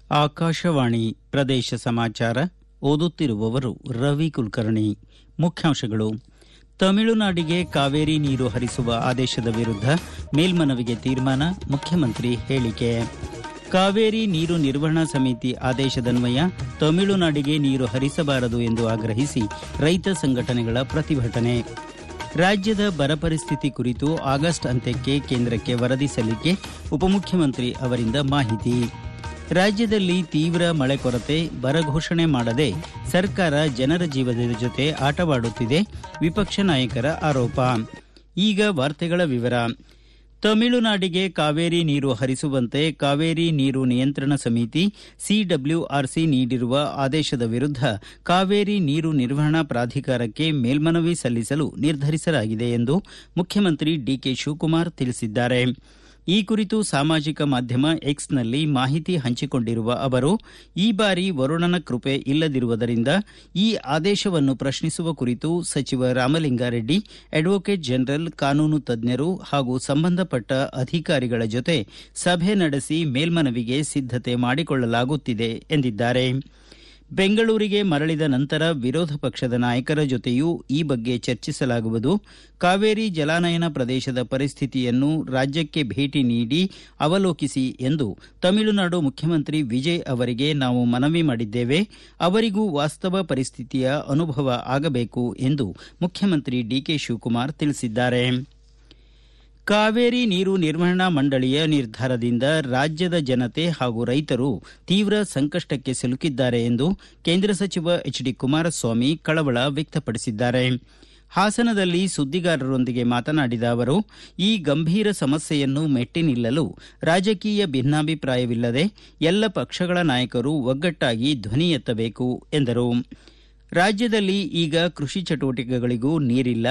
ಆಕಾಶವಾಣಿ ಪ್ರದೇಶ ಸಮಾಚಾರ ಓದುತ್ತಿರುವವರು ರವಿ ಕುಲಕರ್ಣಿ ಮುಖ್ಯಾಂಶಗಳು ತಮಿಳುನಾಡಿಗೆ ಕಾವೇರಿ ನೀರು ಹರಿಸುವ ಆದೇಶದ ವಿರುದ್ಧ ಮೇಲ್ಮನವಿಗೆ ತೀರ್ಮಾನ ಮುಖ್ಯಮಂತ್ರಿ ಹೇಳಿಕೆ ಕಾವೇರಿ ನೀರು ನಿರ್ವಹಣಾ ಸಮಿತಿ ಆದೇಶದನ್ವಯ ತಮಿಳುನಾಡಿಗೆ ನೀರು ಹರಿಸಬಾರದು ಎಂದು ಆಗ್ರಹಿಸಿ ರೈತ ಸಂಘಟನೆಗಳ ಪ್ರತಿಭಟನೆ ರಾಜ್ಯದ ಬರ ಪರಿಸ್ಥಿತಿ ಕುರಿತು ಆಗಸ್ಟ್ ಅಂತ್ಯಕ್ಕೆ ಕೇಂದ್ರಕ್ಕೆ ವರದಿ ಸಲ್ಲಿಕೆ ಉಪಮುಖ್ಯಮಂತ್ರಿ ಅವರಿಂದ ಮಾಹಿತಿ ರಾಜ್ಯದಲ್ಲಿ ತೀವ್ರ ಮಳೆ ಕೊರತೆ ಬರ ಘೋಷಣೆ ಮಾಡದೆ ಸರ್ಕಾರ ಜನರ ಜೀವನದ ಜೊತೆ ಆಟವಾಡುತ್ತಿದೆ ವಿಪಕ್ಷ ನಾಯಕರ ಆರೋಪ ಈಗ ವಾರ್ತೆಗಳ ವಿವರ ತಮಿಳುನಾಡಿಗೆ ಕಾವೇರಿ ನೀರು ಹರಿಸುವಂತೆ ಕಾವೇರಿ ನೀರು ನಿಯಂತ್ರಣ ಸಮಿತಿ ಸಿಡಬ್ಲ್ಯೂಆರ್ಸಿ ನೀಡಿರುವ ಆದೇಶದ ವಿರುದ್ಧ ಕಾವೇರಿ ನೀರು ನಿರ್ವಹಣಾ ಪ್ರಾಧಿಕಾರಕ್ಕೆ ಮೇಲ್ಮನವಿ ಸಲ್ಲಿಸಲು ನಿರ್ಧರಿಸಲಾಗಿದೆ ಎಂದು ಮುಖ್ಯಮಂತ್ರಿ ಡಿಕೆ ಶಿವಕುಮಾರ್ ತಿಳಿಸಿದ್ದಾರೆ ಈ ಕುರಿತು ಸಾಮಾಜಿಕ ಮಾಧ್ಯಮ ಎಕ್ಸ್ನಲ್ಲಿ ಮಾಹಿತಿ ಹಂಚಿಕೊಂಡಿರುವ ಅವರು ಈ ಬಾರಿ ವರುಣನ ಕೃಪೆ ಇಲ್ಲದಿರುವುದರಿಂದ ಈ ಆದೇಶವನ್ನು ಪ್ರಶ್ನಿಸುವ ಕುರಿತು ಸಚಿವ ರಾಮಲಿಂಗಾರೆಡ್ಡಿ ಅಡ್ವೊಕೇಟ್ ಜನರಲ್ ಕಾನೂನು ತಜ್ಞರು ಹಾಗೂ ಸಂಬಂಧಪಟ್ಟ ಅಧಿಕಾರಿಗಳ ಜೊತೆ ಸಭೆ ನಡೆಸಿ ಮೇಲ್ಮನವಿಗೆ ಸಿದ್ದತೆ ಮಾಡಿಕೊಳ್ಳಲಾಗುತ್ತಿದೆ ಎಂದಿದ್ದಾರೆ ಬೆಂಗಳೂರಿಗೆ ಮರಳಿದ ನಂತರ ವಿರೋಧ ಪಕ್ಷದ ನಾಯಕರ ಜೊತೆಯೂ ಈ ಬಗ್ಗೆ ಚರ್ಚಿಸಲಾಗುವುದು ಕಾವೇರಿ ಜಲಾನಯನ ಪ್ರದೇಶದ ಪರಿಸ್ಥಿತಿಯನ್ನು ರಾಜ್ಯಕ್ಕೆ ಭೇಟಿ ನೀಡಿ ಅವಲೋಕಿಸಿ ಎಂದು ತಮಿಳುನಾಡು ಮುಖ್ಯಮಂತ್ರಿ ವಿಜಯ್ ಅವರಿಗೆ ನಾವು ಮನವಿ ಮಾಡಿದ್ದೇವೆ ಅವರಿಗೂ ವಾಸ್ತವ ಪರಿಸ್ಥಿತಿಯ ಅನುಭವ ಆಗಬೇಕು ಎಂದು ಮುಖ್ಯಮಂತ್ರಿ ಡಿಕೆ ಶಿವಕುಮಾರ್ ತಿಳಿಸಿದ್ದಾರೆ ಕಾವೇರಿ ನೀರು ನಿರ್ವಹಣಾ ಮಂಡಳಿಯ ನಿರ್ಧಾರದಿಂದ ರಾಜ್ಯದ ಜನತೆ ಹಾಗೂ ರೈತರು ತೀವ್ರ ಸಂಕಷ್ಟಕ್ಕೆ ಸಿಲುಕಿದ್ದಾರೆ ಎಂದು ಕೇಂದ್ರ ಸಚಿವ ಎಚ್ ಡಿ ಕುಮಾರಸ್ವಾಮಿ ಕಳವಳ ವ್ಯಕ್ತಪಡಿಸಿದ್ದಾರೆ ಹಾಸನದಲ್ಲಿ ಸುದ್ದಿಗಾರರೊಂದಿಗೆ ಮಾತನಾಡಿದ ಅವರು ಈ ಗಂಭೀರ ಸಮಸ್ಯೆಯನ್ನು ಮೆಟ್ಟಿ ನಿಲ್ಲಲು ರಾಜಕೀಯ ಭಿನ್ನಾಭಿಪ್ರಾಯವಿಲ್ಲದೆ ಎಲ್ಲ ಪಕ್ಷಗಳ ನಾಯಕರು ಒಗ್ಗಟ್ಟಾಗಿ ಧ್ವನಿ ಎತ್ತಬೇಕು ಎಂದರು ರಾಜ್ಯದಲ್ಲಿ ಈಗ ಕೃಷಿ ಚಟುವಟಿಕೆಗಳಿಗೂ ನೀರಿಲ್ಲ